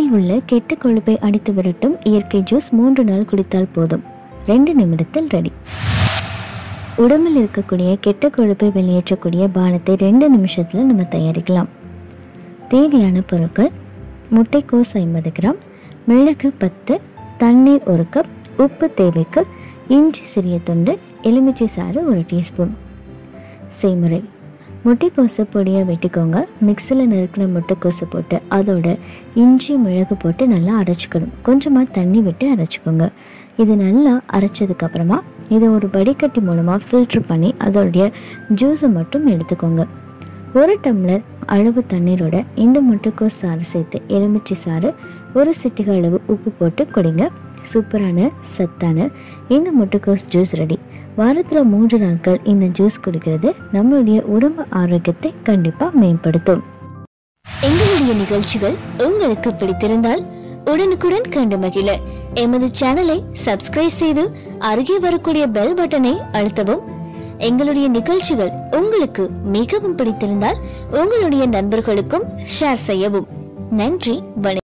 உடலில் உள்ள கெட்ட கொழுப்பை அடித்து விரட்டும் இயற்கை ஜூஸ் மூன்று நாள் குடித்தால் போதும் ரெண்டு நிமிடத்தில் ரெடி உடம்பில் இருக்கக்கூடிய கெட்ட கொழுப்பை வெளியேற்றக்கூடிய பானத்தை ரெண்டு நிமிஷத்தில் நம்ம தயாரிக்கலாம் தேவையான பொருட்கள் முட்டைக்கோஸ் ஐம்பது கிராம் மிளகு பத்து தண்ணீர் ஒரு கப் உப்பு தேவைக்கு இஞ்சி சிறிய துண்டு எலுமிச்சை சாறு ஒரு டீஸ்பூன் செய்முறை முட்டைக்கோசை பொடியாக வெட்டிக்கோங்க மிக்சியில் நறுக்கின முட்டைக்கோசை போட்டு அதோட இஞ்சி மிளகு போட்டு நல்லா அரைச்சிக்கணும் கொஞ்சமாக தண்ணி விட்டு அரைச்சிக்கோங்க இது நல்லா அரைச்சதுக்கப்புறமா இதை ஒரு வடிகட்டி மூலமாக ஃபில்ட்ரு பண்ணி அதோடைய ஜூஸை மட்டும் எடுத்துக்கோங்க ஒரு டம்ளர் அளவு தண்ணீரோட இந்த முட்டைக்கோஸ் சாறு சேர்த்து எலுமிச்சை சாறு ஒரு சிட்டிகை அளவு உப்பு போட்டு குடிங்க சூப்பரான சத்தான இந்த முட்டைக்கோஸ் ஜூஸ் ரெடி வாரத்தில் மூன்று நாட்கள் இந்த ஜூஸ் குடிக்கிறது நம்மளுடைய உடம்பு ஆரோக்கியத்தை கண்டிப்பாக மேம்படுத்தும் எங்களுடைய நிகழ்ச்சிகள் உங்களுக்கு பிடித்திருந்தால் உடனுக்குடன் கண்டு மகிழ எமது சேனலை சப்ஸ்கிரைப் செய்து அருகே வரக்கூடிய பெல் பட்டனை அழுத்தவும் எங்களுடைய நிகழ்ச்சிகள் உங்களுக்கு மிகவும் பிடித்திருந்தால் உங்களுடைய நண்பர்களுக்கும் ஷேர் செய்யவும் நன்றி வணக்கம்